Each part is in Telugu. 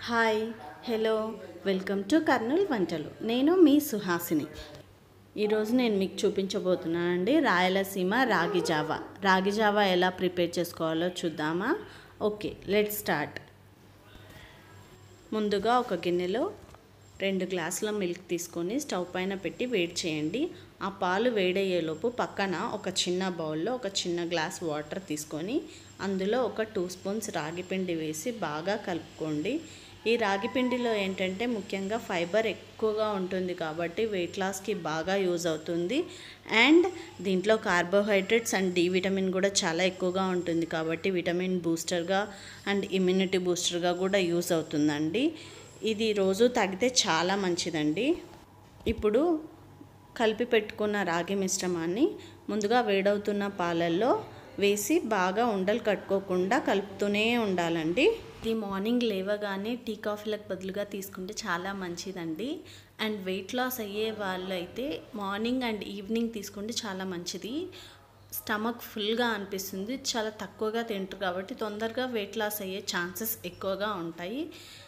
hi hello welcome to Kurnool వంటలు నేను మీ సుహాసిని ఈరోజు నేను మీకు చూపించబోతున్నానండి రాయలసీమ రాగి జావా రాగి జావా ఎలా ప్రిపేర్ చేసుకోవాలో చూద్దామా ఓకే లెట్ స్టార్ట్ ముందుగా ఒక గిన్నెలో రెండు గ్లాసుల మిల్క్ తీసుకొని స్టవ్ పైన పెట్టి వేడి చేయండి ఆ పాలు వేడయ్యేలోపు పక్కన ఒక చిన్న బౌల్లో ఒక చిన్న గ్లాస్ వాటర్ తీసుకొని అందులో ఒక టూ స్పూన్స్ రాగి పిండి వేసి బాగా కలుపుకోండి ఈ రాగి పిండిలో ఏంటంటే ముఖ్యంగా ఫైబర్ ఎక్కువగా ఉంటుంది కాబట్టి వెయిట్ లాస్కి బాగా యూజ్ అవుతుంది అండ్ దీంట్లో కార్బోహైడ్రేట్స్ అండ్ డి విటమిన్ కూడా చాలా ఎక్కువగా ఉంటుంది కాబట్టి విటమిన్ బూస్టర్గా అండ్ ఇమ్యూనిటీ బూస్టర్గా కూడా యూజ్ అవుతుందండి ఇది రోజు తాగితే చాలా మంచిదండి ఇప్పుడు కలిపి పెట్టుకున్న రాగి మిశ్రమాన్ని ముందుగా వేడవుతున్న పాలల్లో వేసి బాగా ఉండలు కట్టుకోకుండా కలుపుతూనే ఉండాలండి ఇది మార్నింగ్ లేవగానే టీ కాఫీలకు బదులుగా తీసుకుంటే చాలా మంచిదండి అండ్ వెయిట్ లాస్ అయ్యే వాళ్ళు అయితే మార్నింగ్ అండ్ ఈవినింగ్ తీసుకుంటే చాలా మంచిది స్టమక్ ఫుల్గా అనిపిస్తుంది చాలా తక్కువగా తింటారు కాబట్టి తొందరగా వెయిట్ లాస్ అయ్యే ఛాన్సెస్ ఎక్కువగా ఉంటాయి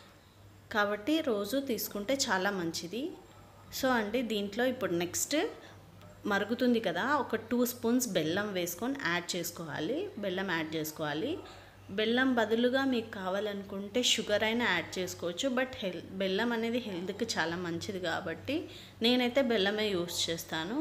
కాబట్టి రోజు తీసుకుంటే చాలా మంచిది సో అండి దీంట్లో ఇప్పుడు నెక్స్ట్ మరుగుతుంది కదా ఒక టూ స్పూన్స్ బెల్లం వేసుకొని యాడ్ చేసుకోవాలి బెల్లం యాడ్ చేసుకోవాలి బెల్లం బదులుగా మీకు కావాలనుకుంటే షుగర్ అయినా యాడ్ చేసుకోవచ్చు బట్ హెల్ బెల్లం అనేది హెల్త్కి చాలా మంచిది కాబట్టి నేనైతే బెల్లమే యూస్ చేస్తాను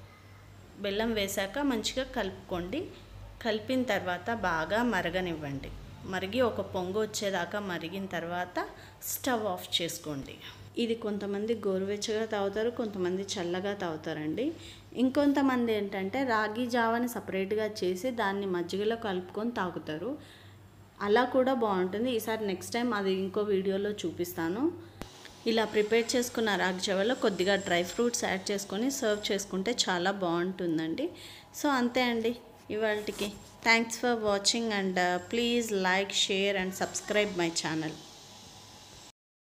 బెల్లం వేశాక మంచిగా కలుపుకోండి కలిపిన తర్వాత బాగా మరగనివ్వండి మరిగి ఒక పొంగు వచ్చేదాకా మరిగిన తర్వాత స్టవ్ ఆఫ్ చేసుకోండి ఇది కొంతమంది గోరువెచ్చగా తాగుతారు కొంతమంది చల్లగా తాగుతారండి ఇంకొంతమంది ఏంటంటే రాగి జావని సపరేట్గా చేసి దాన్ని మజ్జిగలో కలుపుకొని తాగుతారు అలా కూడా బాగుంటుంది ఈసారి నెక్స్ట్ టైం అది ఇంకో వీడియోలో చూపిస్తాను ఇలా ప్రిపేర్ చేసుకున్న రాగి జావలో కొద్దిగా డ్రై ఫ్రూట్స్ యాడ్ చేసుకొని సర్వ్ చేసుకుంటే చాలా బాగుంటుందండి సో అంతే అండి ఇవాళకి thanks for watching and please like share and subscribe my channel